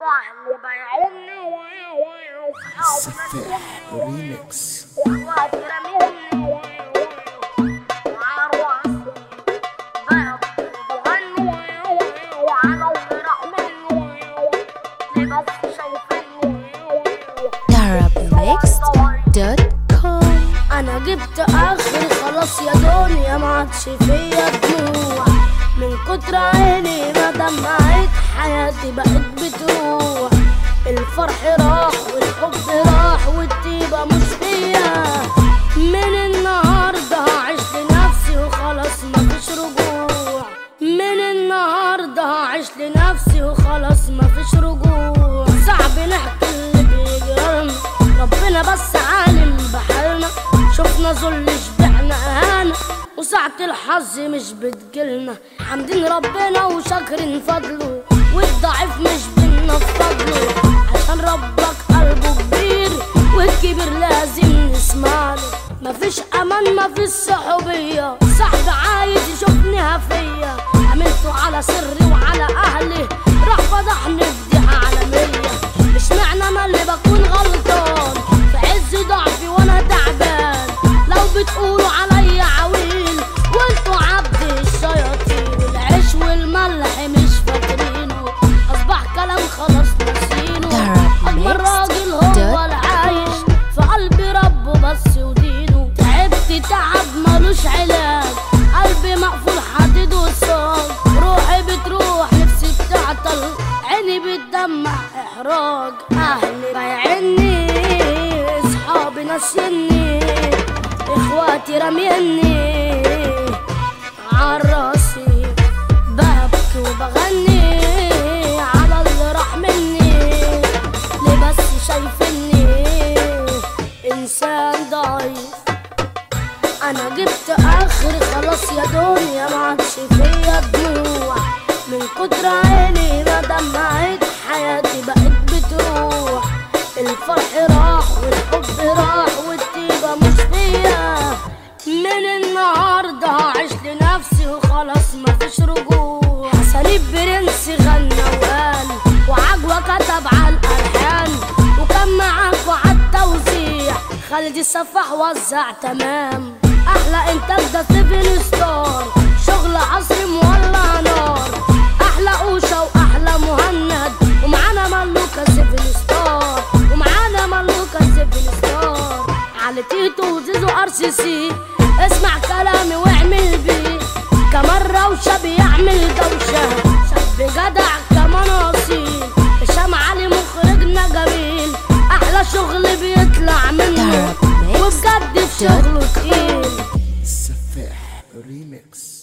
واهلي بايعوني السفاح ريميكس واخواتي رميوني وعروسي بغني وعلى الفرح مني لبس شايفني Arabmixed.com انا جبت اخري خلاص يا دنيا ما عادش فيا دموع من كتر عيني ما دمعت حياتي بقت بتروح الفرح راح والحب راح والطيبة مش فيا من النهاردة هعيش لنفسي وخلاص مفيش رجوع من النهاردة هعيش لنفسي وخلاص مفيش رجوع صعب نحكي اللي بيجرالنا ربنا بس عالم بحالنا شفنا ذل شبعنا اهانة وساعة الحظ مش بتجيلنا حامدين ربنا وشاكرين فضله والضعيف مش بينا في فضله عشان ربك قلبه كبير والكبير لازم نسمع له مفيش امان مفيش صحوبية صاحبي عايز يشوفني هفية عملته على سري وعلى اهلي راح فضحني فضيحة عالمية مش معنى انا اللي بكون غلطان في عز ضعفي وانا تعبان لو بتقولوا عليا عويل وانتوا عبد الشياطين العيش والملح مش فاكرينه اصبح كلام خلاص ناسينه اكبر راجل هو العايش في قلبي ربه بس ودينه تعبت تعب ملوش علاج قلبي مقفول حديد وصاج روحي بتروح نفسي بتعطل عيني بتدمع احراج اهلي بايعني اصحابي ناسيني اخواتي راميني عالراسي ببكي وبغني على اللي راح مني ليه بس شايفني انسان ضعيف انا جبت اخري خلاص يا دنيا ما عادش فيا دموع من كتر عيني ما دمعت حياتي بقت بتروح الفرح راح والحب راح والطيبة مش فيا من النهاردة هعيش لنفسي وخلاص مفيش رجوع حسني برنس غنى وقال وعجوة كتب على الألحان وكان معاك وعلى التوزيع خالد السفاح وزع تمام أحلى إنتاج ده سيفن ستار شغل عصري مولع نار أحلى أوشة وأحلى مهند ومعانا ملوكة سيفن ستار ومعانا ملوكة سيفن ستار على تيتو وزيزو ار سي سي اسمع كلامي واعمل بيه كمان روشة بيعمل دوشة شاب جدع كمان أصيل هشام علي مخرجنا جميل أحلى شغل بيطلع منه وبجد في شغله تقيل السفاح ريميكس